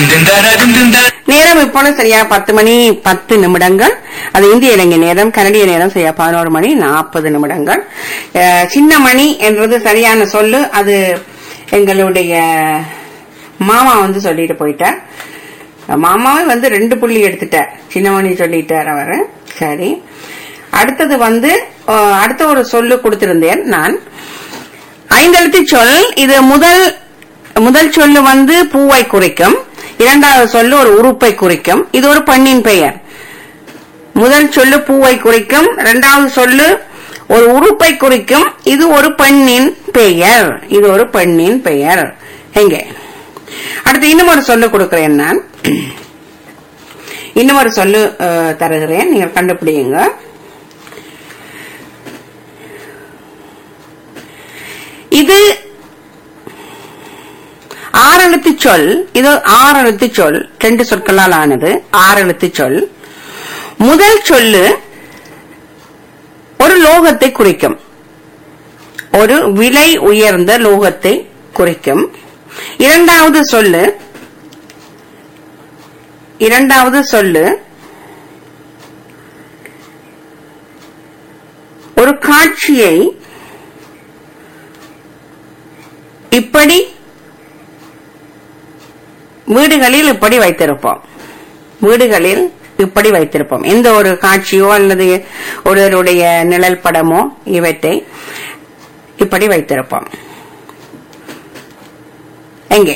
நேரம் இப்பொழுது சரியா பத்து மணி பத்து நிமிடங்கள் அது இந்திய இலங்கை நேரம் கனடிய நேரம் சரியா பதினோரு மணி நாற்பது நிமிடங்கள் அஹ், சின்ன மணி என்றது சரியான சொல்லு அது எங்களுடைய மாமா வந்து சொல்லிட்டு போயிட்டார் மாமாவே வந்து ரெண்டு புள்ளி எடுத்துட்டார் சின்னமணி சொல்லிட்டார் அவர் சரி அடுத்தது வந்து அஹ், அடுத்த ஒரு சொல்லு கொடுத்திருந்தேன் நான் ஐந்தெழுத்து சொல் இது முதல் முதல் சொல்லு வந்து பூவை குறிக்கும் இரண்டாவது சொல்லு ஒரு உறுப்பை குறிக்கும் இது ஒரு பெண்ணின் பெயர் முதல் சொல்லு பூவை குறிக்கும் இரண்டாவது சொல்லு ஒரு உறுப்பை குறிக்கும் இது ஒரு பெண்ணின் பெயர் இது ஒரு பெண்ணின் பெயர் எங்கே அடுத்து இன்னும் ஒரு சொல்லு கொடுக்கிறேன் நான் இன்னும் ஒரு சொல்லு அஹ், தருகிறேன் நீங்கள் கண்டுபிடிங்க இது ஆறெழுத்து சொல் இது ஆறெழுத்து சொல் ரெண்டு சொற்களால் ஆனது ஆறெழுத்து சொல் முதல் சொல்லு ஒரு லோகத்தை குறிக்கும் ஒரு விலை உயர்ந்த லோகத்தை குறிக்கும் இரண்டாவது சொல்லு இரண்டாவது சொல்லு ஒரு காட்சியை இப்படி வீடுகளில் இப்படி வைத்திருப்போம் வீடுகளில் இப்படி வைத்திருப்போம் எந்த ஒரு காட்சியோ அல்லது ஒருவருடைய நிழல் படமோ இவற்றை இப்படி வைத்திருப்போம் எங்கே